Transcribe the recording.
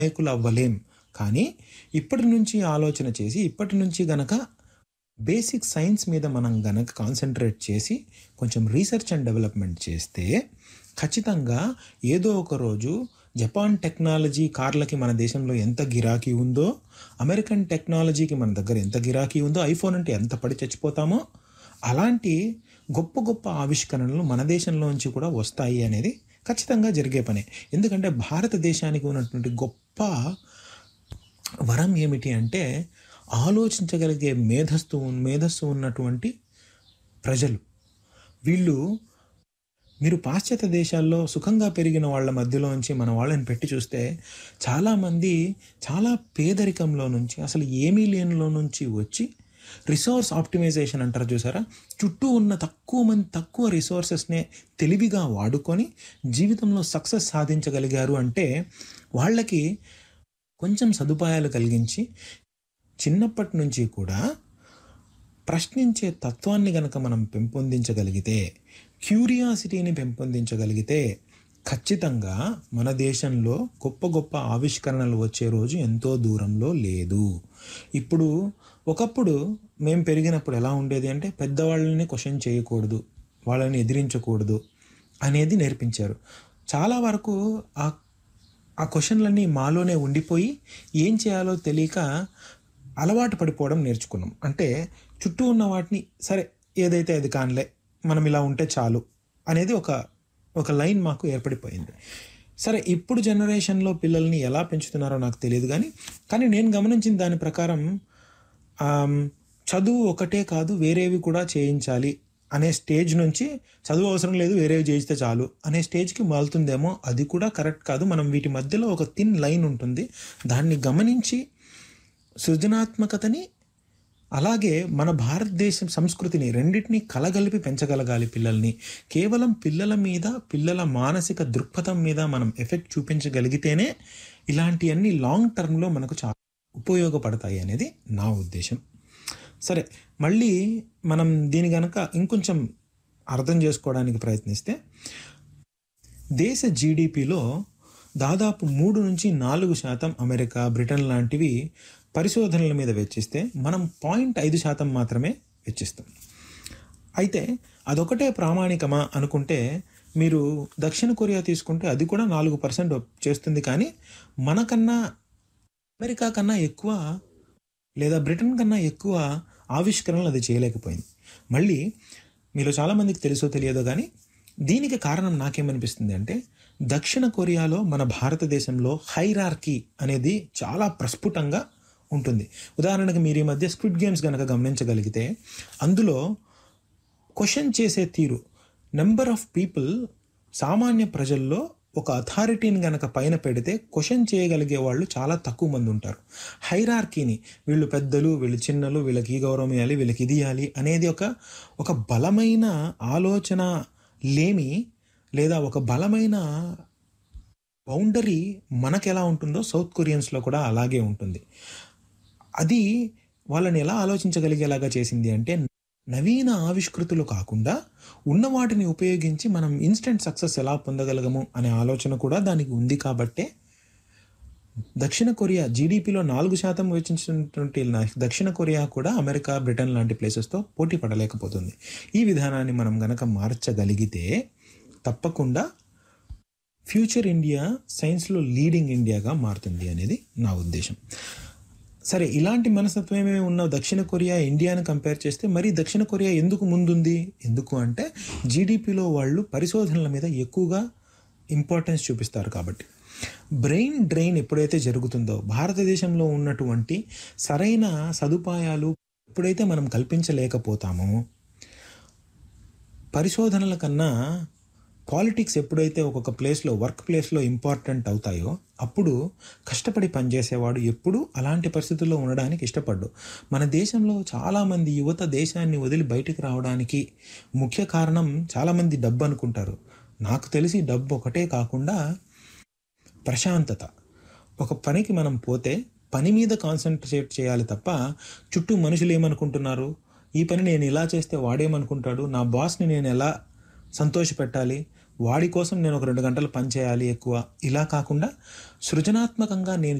నాయకులు అవ్వలేం కానీ ఇప్పటి నుంచి ఆలోచన చేసి ఇప్పటి నుంచి గనక బేసిక్ సైన్స్ మీద మనం గనక కాన్సన్ట్రేట్ చేసి కొంచెం రీసెర్చ్ అండ్ డెవలప్మెంట్ చేస్తే ఖచ్చితంగా ఏదో ఒక రోజు జపాన్ టెక్నాలజీ కార్లకి మన దేశంలో ఎంత గిరాకీ ఉందో అమెరికన్ టెక్నాలజీకి మన దగ్గర ఎంత గిరాకీ ఉందో ఐఫోన్ అంటే ఎంత పడి చచ్చిపోతామో అలాంటి గొప్ప గొప్ప ఆవిష్కరణలు మన దేశంలోంచి కూడా వస్తాయి అనేది ఖచ్చితంగా జరిగే పనే ఎందుకంటే భారతదేశానికి ఉన్నటువంటి గొప్ప వరం ఏమిటి అంటే ఆలోచించగలిగే మేధస్సు మేధస్సు ఉన్నటువంటి ప్రజలు వీళ్ళు మీరు పాశ్చాత్య దేశాల్లో సుఖంగా పెరిగిన వాళ్ళ మధ్యలోంచి మన వాళ్ళని పెట్టి చూస్తే చాలామంది చాలా పేదరికంలో నుంచి అసలు ఏమీ లేనిలో నుంచి వచ్చి రిసోర్స్ ఆప్టిమైజేషన్ అంటారు చూసారా చుట్టూ ఉన్న తక్కువ మంది తక్కువ రిసోర్సెస్నే తెలివిగా వాడుకొని జీవితంలో సక్సెస్ సాధించగలిగారు అంటే వాళ్ళకి కొంచెం సదుపాయాలు కలిగించి చిన్నప్పటి నుంచి కూడా ప్రశ్నించే తత్వాన్ని గనక మనం పెంపొందించగలిగితే క్యూరియాసిటీని పెంపొందించగలిగితే ఖచ్చితంగా మన దేశంలో గొప్ప గొప్ప ఆవిష్కరణలు వచ్చే రోజు ఎంతో దూరంలో లేదు ఇప్పుడు ఒకప్పుడు మేము పెరిగినప్పుడు ఎలా ఉండేది అంటే పెద్దవాళ్ళని క్వశ్చన్ చేయకూడదు వాళ్ళని ఎదిరించకూడదు అనేది నేర్పించారు చాలా వరకు ఆ ఆ క్వశ్చన్లన్నీ మాలోనే ఉండిపోయి ఏం చేయాలో తెలియక అలవాటు పడిపోవడం నేర్చుకున్నాం అంటే చుట్టూ ఉన్న వాటిని సరే ఏదైతే అది కానిలే మనం ఇలా ఉంటే చాలు అనేది ఒక ఒక లైన్ మాకు ఏర్పడిపోయింది సరే ఇప్పుడు జనరేషన్లో పిల్లల్ని ఎలా పెంచుతున్నారో నాకు తెలియదు కానీ కానీ నేను గమనించిన దాని ప్రకారం ఆమ్, చదువు ఒకటే కాదు వేరేవి కూడా చేయించాలి అనే స్టేజ్ నుంచి చదువు అవసరం లేదు వేరేవి చేయిస్తే చాలు అనే స్టేజ్కి మారుతుందేమో అది కూడా కరెక్ట్ కాదు మనం వీటి మధ్యలో ఒక థిన్ లైన్ ఉంటుంది దాన్ని గమనించి సృజనాత్మకతని అలాగే మన భారతదేశం సంస్కృతిని రెండింటినీ కలగలిపి పెంచగలగాలి పిల్లల్ని కేవలం పిల్లల మీద పిల్లల మానసిక దృక్పథం మీద మనం ఎఫెక్ట్ చూపించగలిగితేనే ఇలాంటివన్నీ లాంగ్ టర్మ్లో మనకు చాలా ఉపయోగపడతాయి అనేది నా ఉద్దేశం సరే మళ్ళీ మనం దీని గనక ఇంకొంచెం అర్థం చేసుకోవడానికి ప్రయత్నిస్తే దేశ జీడిపిలో దాదాపు మూడు నుంచి నాలుగు శాతం అమెరికా బ్రిటన్ లాంటివి పరిశోధనల మీద వెచ్చిస్తే మనం పాయింట్ ఐదు శాతం మాత్రమే వెచ్చిస్తాం అయితే అదొకటే ప్రామాణికమా అనుకుంటే మీరు దక్షిణ కొరియా తీసుకుంటే అది కూడా నాలుగు పర్సెంట్ చేస్తుంది కానీ మనకన్నా అమెరికా కన్నా ఎక్కువ లేదా బ్రిటన్ కన్నా ఎక్కువ ఆవిష్కరణలు అది చేయలేకపోయింది మళ్ళీ మీలో చాలామందికి తెలుసో తెలియదో కానీ దీనికి కారణం నాకేమనిపిస్తుంది అంటే దక్షిణ కొరియాలో మన భారతదేశంలో హైరార్కీ అనేది చాలా ప్రస్ఫుటంగా ఉంటుంది ఉదాహరణకు మీరు ఈ మధ్య స్క్విడ్ గేమ్స్ కనుక గమనించగలిగితే అందులో క్వశ్చన్ చేసే తీరు నెంబర్ ఆఫ్ పీపుల్ సామాన్య ప్రజల్లో ఒక అథారిటీని గనక పైన పెడితే క్వశ్చన్ చేయగలిగే వాళ్ళు చాలా తక్కువ మంది ఉంటారు హైరార్కీని వీళ్ళు పెద్దలు వీళ్ళు చిన్నలు వీళ్ళకి ఈ గౌరవం ఇవ్వాలి వీళ్ళకి ఇది ఇవ్వాలి అనేది ఒక ఒక బలమైన ఆలోచన లేమి లేదా ఒక బలమైన బౌండరీ మనకు ఎలా ఉంటుందో సౌత్ కొరియన్స్లో కూడా అలాగే ఉంటుంది అది వాళ్ళని ఎలా ఆలోచించగలిగేలాగా చేసింది అంటే నవీన ఆవిష్కృతులు కాకుండా ఉన్న వాటిని ఉపయోగించి మనం ఇన్స్టెంట్ సక్సెస్ ఎలా పొందగలగము అనే ఆలోచన కూడా దానికి ఉంది కాబట్టే దక్షిణ కొరియా జీడిపిలో నాలుగు శాతం వెచ్చించినటువంటి నా- దక్షిణ కొరియా కూడా అమెరికా బ్రిటన్ లాంటి ప్లేసెస్తో పోటీ పడలేకపోతుంది ఈ విధానాన్ని మనం గనక మార్చగలిగితే తప్పకుండా ఫ్యూచర్ ఇండియా సైన్స్లో లీడింగ్ ఇండియాగా మారుతుంది అనేది నా ఉద్దేశం సరే ఇలాంటి మనస్తత్వమే ఉన్న దక్షిణ కొరియా ఇండియాను కంపేర్ చేస్తే మరి దక్షిణ కొరియా ఎందుకు ముందుంది ఎందుకు అంటే జీడిపిలో వాళ్ళు పరిశోధనల మీద ఎక్కువగా ఇంపార్టెన్స్ చూపిస్తారు కాబట్టి బ్రెయిన్ డ్రైన్ ఎప్పుడైతే జరుగుతుందో భారతదేశంలో ఉన్నటువంటి సరైన సదుపాయాలు ఎప్పుడైతే మనం కల్పించలేకపోతామో పరిశోధనల కన్నా పాలిటిక్స్ ఎప్పుడైతే ఒక్కొక్క ప్లేస్లో వర్క్ ప్లేస్లో ఇంపార్టెంట్ అవుతాయో అప్పుడు కష్టపడి పనిచేసేవాడు ఎప్పుడు అలాంటి పరిస్థితుల్లో ఉండడానికి ఇష్టపడ్డు మన దేశంలో చాలామంది యువత దేశాన్ని వదిలి బయటికి రావడానికి ముఖ్య కారణం చాలామంది డబ్బు అనుకుంటారు నాకు తెలిసి డబ్బు ఒకటే కాకుండా ప్రశాంతత ఒక పనికి మనం పోతే పని మీద కాన్సన్ట్రేట్ చేయాలి తప్ప చుట్టూ మనుషులు ఏమనుకుంటున్నారు ఈ పని నేను ఇలా చేస్తే వాడేమనుకుంటాడు నా బాస్ని నేను ఎలా సంతోషపెట్టాలి వాడి కోసం నేను ఒక రెండు గంటలు పని చేయాలి ఎక్కువ ఇలా కాకుండా సృజనాత్మకంగా నేను